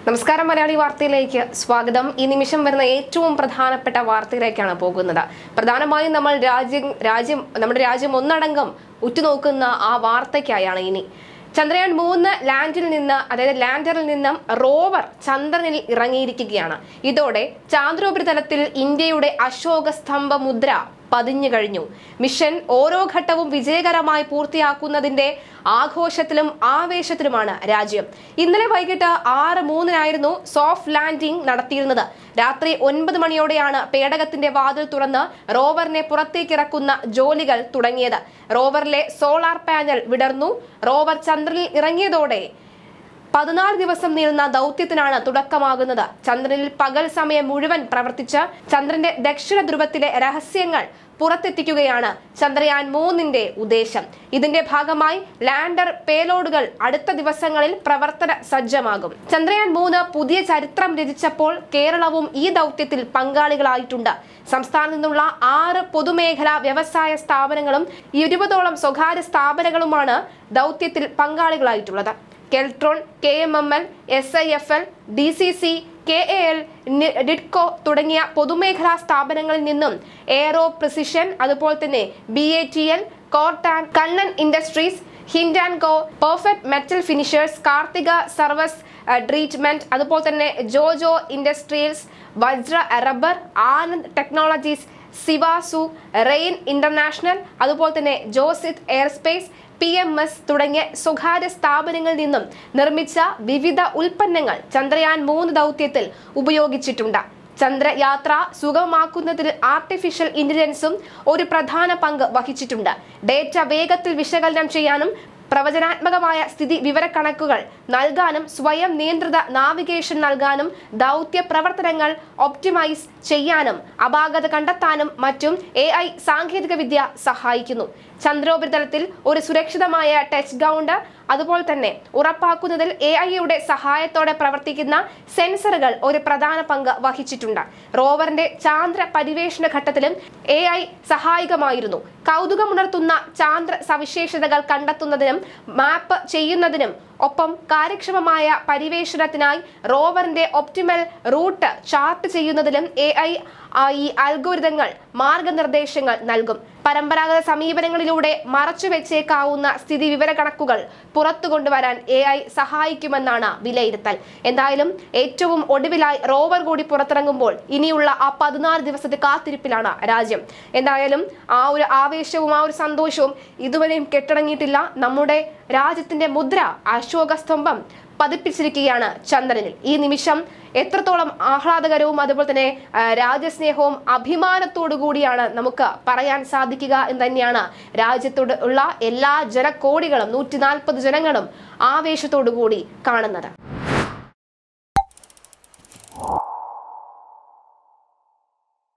നമസ്കാരം മലയാളി വാർത്തയിലേക്ക് സ്വാഗതം ഈ നിമിഷം വരുന്ന ഏറ്റവും പ്രധാനപ്പെട്ട വാർത്തയിലേക്കാണ് പോകുന്നത് പ്രധാനമായും നമ്മൾ രാജ്യം രാജ്യം നമ്മുടെ രാജ്യം ഒന്നടങ്കം ഉറ്റുനോക്കുന്ന ആ വാർത്തയ്ക്കായാണ് ഇനി ചന്ദ്രയാൻ മൂന്ന് ലാൻഡിൽ നിന്ന് അതായത് ലാൻഡറിൽ നിന്നും റോവർ ചന്ദ്രനിൽ ഇറങ്ങിയിരിക്കുകയാണ് ഇതോടെ ചാന്ദ്രോപരിതലത്തിൽ ഇന്ത്യയുടെ അശോക സ്തംഭ മുദ്ര പതിഞ്ഞു കഴിഞ്ഞു മിഷൻ ഓരോ ഘട്ടവും വിജയകരമായി പൂർത്തിയാക്കുന്നതിന്റെ ആഘോഷത്തിലും ആവേശത്തിലുമാണ് രാജ്യം ഇന്നലെ വൈകിട്ട് ആറ് മൂന്നിനായിരുന്നു സോഫ്റ്റ് ലാൻഡിംഗ് നടത്തിയിരുന്നത് രാത്രി ഒൻപത് മണിയോടെയാണ് പേടകത്തിന്റെ വാതിൽ തുറന്ന് റോവറിനെ പുറത്തേക്കിറക്കുന്ന ജോലികൾ തുടങ്ങിയത് റോവറിലെ സോളാർ പാനൽ വിടർന്നു റോവർ ചന്ദ്രനിൽ ഇറങ്ങിയതോടെ പതിനാല് ദിവസം നീളുന്ന ദൗത്യത്തിനാണ് തുടക്കമാകുന്നത് ചന്ദ്രനിൽ പകൽ സമയം മുഴുവൻ പ്രവർത്തിച്ച് ചന്ദ്രന്റെ ദക്ഷിണ ധ്രുവത്തിലെ രഹസ്യങ്ങൾ പുറത്തെത്തിക്കുകയാണ് ചന്ദ്രയാൻ മൂന്നിന്റെ ഉദ്ദേശം ഇതിന്റെ ഭാഗമായി ലാൻഡർ പേലോഡുകൾ അടുത്ത ദിവസങ്ങളിൽ പ്രവർത്തന സജ്ജമാകും ചന്ദ്രയാൻ മൂന്ന് പുതിയ ചരിത്രം രചിച്ചപ്പോൾ കേരളവും ഈ ദൗത്യത്തിൽ പങ്കാളികളായിട്ടുണ്ട് സംസ്ഥാനത്ത് നിന്നുള്ള ആറ് പൊതുമേഖലാ വ്യവസായ സ്ഥാപനങ്ങളും ഇരുപതോളം സ്വകാര്യ സ്ഥാപനങ്ങളുമാണ് ദൗത്യത്തിൽ പങ്കാളികളായിട്ടുള്ളത് Keltron K M M L S I F L D C C K A L Didco തുടങ്ങിയ പൊതുമേഖലാ സ്ഥാപനങ്ങളിൽ നിന്നും എയറോ പ്രിസിഷൻ അതുപോലെ തന്നെ ബി എ ടി എൽ കോർട്ടാൻ കണ്ണൻ ഇൻഡസ്ട്രീസ് ഹിൻഡാൻകോ perfect metal finishers Karthika surface treatment അതുപോലെ തന്നെ Jojo industrials Vajra rubber Anand technologies സിവാസു റെയിൻ ഇന്റർനാഷണൽ അതുപോലെ തന്നെ ജോസിത് എയർസ്പേസ് പി എം എസ് തുടങ്ങിയ സ്വകാര്യ സ്ഥാപനങ്ങളിൽ നിന്നും നിർമ്മിച്ച വിവിധ ഉൽപ്പന്നങ്ങൾ ചന്ദ്രയാൻ മൂന്ന് ദൗത്യത്തിൽ ഉപയോഗിച്ചിട്ടുണ്ട് ചന്ദ്രയാത്ര സുഗമമാക്കുന്നതിൽ ആർട്ടിഫിഷ്യൽ ഇന്റലിജൻസും ഒരു പ്രധാന പങ്ക് വഹിച്ചിട്ടുണ്ട് ഡേറ്റ വേഗത്തിൽ വിശകലനം ചെയ്യാനും പ്രവചനാത്മകമായ സ്ഥിതി വിവരക്കണക്കുകൾ നൽകാനും സ്വയം നിയന്ത്രിത നാവിഗേഷൻ നൽകാനും ദൗത്യ പ്രവർത്തനങ്ങൾ ഒപ്റ്റിമൈസ് ചെയ്യാനും അപാകത കണ്ടെത്താനും മറ്റും എ ഐ സാങ്കേതികവിദ്യ സഹായിക്കുന്നു ചന്ദ്രോപരിതലത്തിൽ ഒരു സുരക്ഷിതമായ ടച്ച് ഗ്രൗണ്ട് അതുപോലെ തന്നെ ഉറപ്പാക്കുന്നതിൽ എ ഐയുടെ സഹായത്തോടെ പ്രവർത്തിക്കുന്ന സെൻസറുകൾ ഒരു പ്രധാന പങ്ക് വഹിച്ചിട്ടുണ്ട് റോവറിന്റെ ചാന്ദ്ര പരിവേഷണ ഘട്ടത്തിലും എ ഐ സഹായകമായിരുന്നു കൗതുകമുണർത്തുന്ന ചാന്ദ്ര സവിശേഷതകൾ കണ്ടെത്തുന്നതിനും മാപ്പ് ചെയ്യുന്നതിനും ഒപ്പം കാര്യക്ഷമമായ പരിവേഷണത്തിനായി റോവറിന്റെ ഒപ്റ്റിമൽ റൂട്ട് ചാർട്ട് ചെയ്യുന്നതിലും എ ഐ ഈ അൽഗോരിതങ്ങൾ മാർഗനിർദ്ദേശങ്ങൾ നൽകും പരമ്പരാഗത സമീപനങ്ങളിലൂടെ മറച്ചു വെച്ചേക്കാവുന്ന സ്ഥിതി വിവര കണക്കുകൾ പുറത്തു കൊണ്ടുവരാൻ എ ഐ സഹായിക്കുമെന്നാണ് വിലയിരുത്തൽ എന്തായാലും ഏറ്റവും ഒടുവിലായി റോവർ കൂടി പുറത്തിറങ്ങുമ്പോൾ ഇനിയുള്ള ആ പതിനാല് ദിവസത്തെ കാത്തിരിപ്പിലാണ് രാജ്യം എന്തായാലും ആ ഒരു ആവേശവും ആ ഒരു സന്തോഷവും ഇതുവരെയും കെട്ടടങ്ങിയിട്ടില്ല നമ്മുടെ രാജ്യത്തിന്റെ മുദ്ര അശോകസ്തംഭം പതിപ്പിച്ചിരിക്കുകയാണ് ചന്ദ്രനിൽ ഈ നിമിഷം എത്രത്തോളം ആഹ്ലാദകരവും അതുപോലെ തന്നെ ആ, രാജ്യസ്നേഹവും അഭിമാനത്തോടു കൂടിയാണ് നമുക്ക് പറയാൻ സാധിക്കുക എന്ന് തന്നെയാണ് രാജ്യത്തോട് ഉള്ള എല്ലാ ജനകോടികളും നൂറ്റി നാൽപ്പത് ജനങ്ങളും ആവേശത്തോടു കൂടി കാണുന്നത്